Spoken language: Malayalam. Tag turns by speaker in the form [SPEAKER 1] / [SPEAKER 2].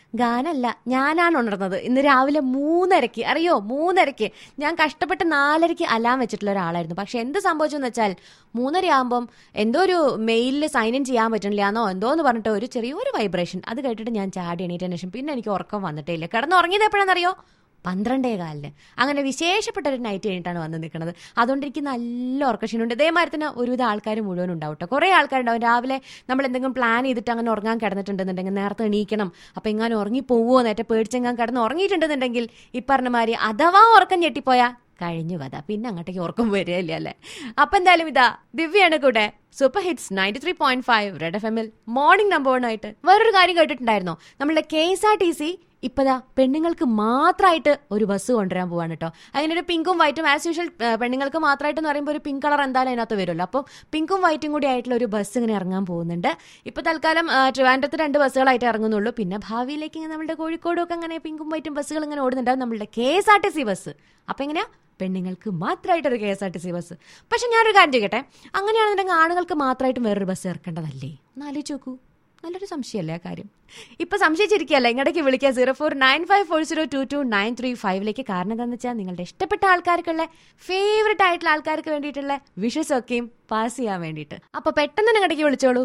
[SPEAKER 1] ഗാനല്ല ഞാനാണ് ഉണർന്നത് ഇന്ന് രാവിലെ മൂന്നരയ്ക്ക് അറിയോ മൂന്നരയ്ക്ക് ഞാൻ കഷ്ടപ്പെട്ട് നാലരയ്ക്ക് അലാം വെച്ചിട്ടുള്ള ഒരാളായിരുന്നു പക്ഷെ എന്ത് സംഭവിച്ചെന്ന് വെച്ചാൽ മൂന്നര ആകുമ്പം എന്തോ ഒരു മെയിലിൽ സൈൻ ഇൻ ചെയ്യാൻ പറ്റണില്ല എന്നോ എന്തോ എന്ന് പറഞ്ഞിട്ട് ഒരു ചെറിയൊരു വൈബ്രേഷൻ അത് കേട്ടിട്ട് ഞാൻ ചാടി എണീറ്റതിന് ശേഷം പിന്നെ എനിക്ക് ഉറക്കം വന്നിട്ടേ ഇല്ല കിടന്നുറങ്ങിയത് എപ്പോഴാണെന്നറിയോ പന്ത്രണ്ടേ കാലിന് അങ്ങനെ വിശേഷപ്പെട്ട ഒരു നൈറ്റ് കഴിഞ്ഞിട്ടാണ് വന്ന് നിൽക്കുന്നത് അതുകൊണ്ട് എനിക്ക് നല്ല ഉറക്കക്ഷീണുണ്ട് ഇതേമാതിരി തന്നെ ഒരുവിധ ആൾക്കാർ മുഴുവൻ ഉണ്ടാവും കേട്ടോ കുറേ ആൾക്കാരുണ്ടാവും രാവിലെ നമ്മൾ എന്തെങ്കിലും പ്ലാൻ ചെയ്തിട്ട് അങ്ങനെ ഉറങ്ങാൻ കിടന്നിട്ടുണ്ടെന്നുണ്ടെങ്കിൽ നേരത്തെ എണീക്കണം അപ്പം എങ്ങാനും ഉറങ്ങി പോവുമോ നേരത്തെ പേടിച്ചെങ്ങാൻ കിടന്ന് ഉറങ്ങിയിട്ടുണ്ടെന്നുണ്ടെങ്കിൽ ഈ പറഞ്ഞ മാതിരി അഥവാ ഉറക്കം ഞെട്ടിപ്പോയാൽ കഴിഞ്ഞു കഥ പിന്നെ അങ്ങോട്ടേക്ക് ഉറക്കം വരികയില്ല അല്ലേ അപ്പൊ എന്തായാലും ഇതാ ദിവ്യാണ് കൂടെ super hits ninety three point five red F എമ്മിൽ മോർണിംഗ് നമ്പർ വൺ ആയിട്ട് വേറൊരു കാര്യം കേട്ടിട്ടുണ്ടായിരുന്നോ നമ്മളുടെ K S R T C ഇപ്പതാ പെണ്ണുങ്ങൾക്ക് മാത്രമായിട്ട് ഒരു ബസ് കൊണ്ടുവരാൻ പോവാണ് കേട്ടോ അങ്ങനെ ഒരു പിങ്കും വൈറ്റും ആസ് യൂഷ്വൽ പെണ്ണുങ്ങൾക്ക് മാത്രമായിട്ട് എന്ന് പറയുമ്പോൾ ഒരു പിങ്ക് കളർ എന്തായാലും അതിനകത്ത് വരുമല്ലോ അപ്പം പിങ്കും വൈറ്റും കൂടി ആയിട്ടുള്ള ഒരു ബസ് ഇങ്ങനെ ഇറങ്ങാൻ പോകുന്നുണ്ട് ഇപ്പൊ തൽക്കാലം ആ, ട്രിവാൻഡ്രത്ത് രണ്ട് ബസ്സുകളായിട്ട് ഇറങ്ങുന്നുള്ളൂ പിന്നെ ഭാവിയിലേക്ക് ഇങ്ങനെ നമ്മുടെ കോഴിക്കോടും ഒക്കെ അങ്ങനെ പിങ്കും വൈറ്റും ബസ്സുകൾ ഇങ്ങനെ ഓടുന്നുണ്ടാവും നമ്മളുടെ K S R T C bus അപ്പൊ എങ്ങനെയാ പെണ്ണുങ്ങൾക്ക് മാത്രമായിട്ടൊരു K S R T C bus പക്ഷെ ഞാനൊരു കാര്യം ചെയ്യട്ടെ അങ്ങനെയാണെന്നുണ്ടെങ്കിൽ ആണുങ്ങൾക്ക് മാത്രമായിട്ട് വേറൊരു ബസ് ഇറക്കേണ്ടതല്ലേ ഒന്ന് ആലോചിച്ച് നോക്കൂ നല്ലൊരു സംശയമല്ലേ ആ കാര്യം ഇപ്പൊ സംശയിച്ചിരിക്കുകയല്ല ഇങ്ങടേക്ക് വിളിക്കുക zero four nine five four zero two two nine three ഫൈവിലേക്ക് കാരണം എന്താണെന്ന് വെച്ചാൽ നിങ്ങളുടെ ഇഷ്ടപ്പെട്ട ആൾക്കാർക്കുള്ള ഫേവററ്റ് ആയിട്ടുള്ള ആൾക്കാർക്ക് വേണ്ടിയിട്ടുള്ള വിഷസ് ഒക്കെയും പാസ് ചെയ്യാൻ വേണ്ടിയിട്ട് അപ്പൊ പെട്ടെന്ന് നിങ്ങടേക്ക് വിളിച്ചോളൂ